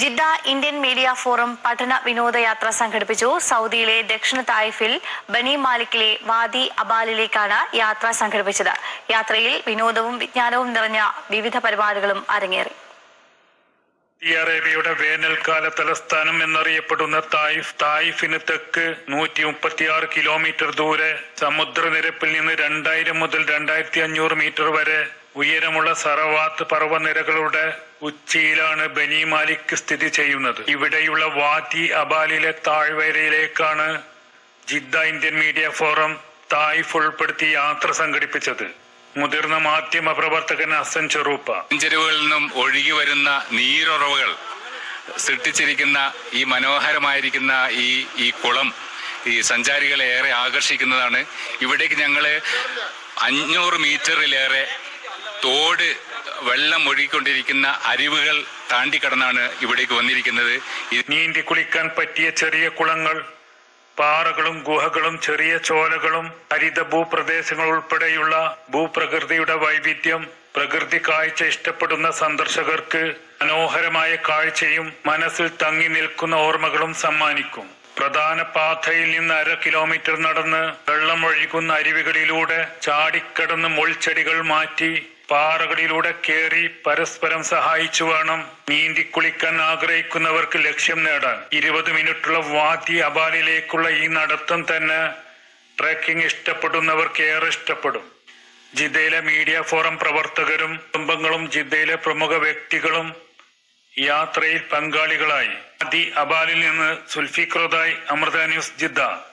Jeddah Indian media forum പഠന വിനോദയാത്ര സംഘടിപ്പിച്ചു സൗദിയിലെ ദക്ഷിണ തായിഫിൽ ബനി മാലിക്കിലെ വാദി അബാലിലേക്കാണ് യാത്ര സംഘടിപ്പിച്ചത് യാത്രയിൽ വിനോദവും വിജ്ഞാനവും നിറഞ്ഞ വിവിധ പരിപാടികളും അരങ്ങേറി സൗദി അറേബ്യയുടെ വേനൽക്കാല തലസ്ഥാനം എന്നറിയപ്പെടുന്ന തായിഫ് തായിഫിന് തെക്ക് നൂറ്റി മുപ്പത്തിയാറ് കിലോമീറ്റർ ദൂരെ സമുദ്രനിരപ്പിൽ നിന്ന് രണ്ടായിരം മുതൽ രണ്ടായിരത്തി അഞ്ഞൂറ് മീറ്റർ വരെ ഉയരമുള്ള സറവാത്ത് പർവ്വനിരകളുടെ ഉച്ചിയിലാണ് ബനി മാലിക് സ്ഥിതി ചെയ്യുന്നത് ഇവിടെയുള്ള വാദി അബാലിലെ താഴ്വരയിലേക്കാണ് Jeddah Indian media forum Taif ഉൾപ്പെടുത്തി യാത്ര സംഘടിപ്പിച്ചത് മുതിർന്ന മാധ്യമ പ്രവർത്തകൻ ഹസൻ ചെറൂപ്പ ചെരുവുകളിൽ നിന്നും ഒഴുകി വരുന്ന നീരുറവുകൾ സൃഷ്ടിച്ചിരിക്കുന്ന ഈ മനോഹരമായിരിക്കുന്ന ഈ ഈ കുളം ഈ സഞ്ചാരികളെ ഏറെ ആകർഷിക്കുന്നതാണ് ഇവിടേക്ക് ഞങ്ങൾ അഞ്ഞൂറ് മീറ്ററിലേറെ തോട് വെള്ളം ഒഴുകിക്കൊണ്ടിരിക്കുന്ന അരിവുകൾ താണ്ടിക്കടന്നാണ് ഇവിടേക്ക് വന്നിരിക്കുന്നത് ഇത് നീന്തി കുളിക്കാൻ പറ്റിയ ചെറിയ കുളങ്ങൾ പാറകളും ഗുഹകളും ചെറിയ ചോലകളും ഹരിത ഭൂപ്രദേശങ്ങൾ ഉൾപ്പെടെയുള്ള ഭൂപ്രകൃതിയുടെ വൈവിധ്യം പ്രകൃതി കാഴ്ച ഇഷ്ടപ്പെടുന്ന സന്ദർശകർക്ക് മനോഹരമായ കാഴ്ചയും മനസ്സിൽ തങ്ങി നിൽക്കുന്ന ഓർമ്മകളും സമ്മാനിക്കും പ്രധാന പാതയിൽ നിന്ന് അര കിലോമീറ്റർ നടന്ന് വെള്ളം ഒഴുകുന്ന അരുവികളിലൂടെ ചാടിക്കടന്ന് മുൾച്ചെടികൾ മാറ്റി പാറകളിലൂടെ കയറി പരസ്പരം സഹായിച്ചു വേണം നീന്തി കുളിക്കാൻ ആഗ്രഹിക്കുന്നവർക്ക് ലക്ഷ്യം നേടാൻ ഇരുപത് മിനിറ്റുള്ള വാദി അബാലിലേക്കുള്ള ഈ നടത്തം തന്നെ ട്രക്കിംഗ് ഇഷ്ടപ്പെടുന്നവർക്ക് ഏറെ ഇഷ്ടപ്പെടും ജിദ്ദയിലെ മീഡിയ ഫോറം പ്രവർത്തകരും കുടുംബങ്ങളും ജിദ്ദയിലെ പ്രമുഖ വ്യക്തികളും യാത്രയിൽ പങ്കാളികളായി ആദി അബാലിൽ നിന്ന് സുൽഫിക്രോദായി അമൃത ന്യൂസ് ജിദ്ദ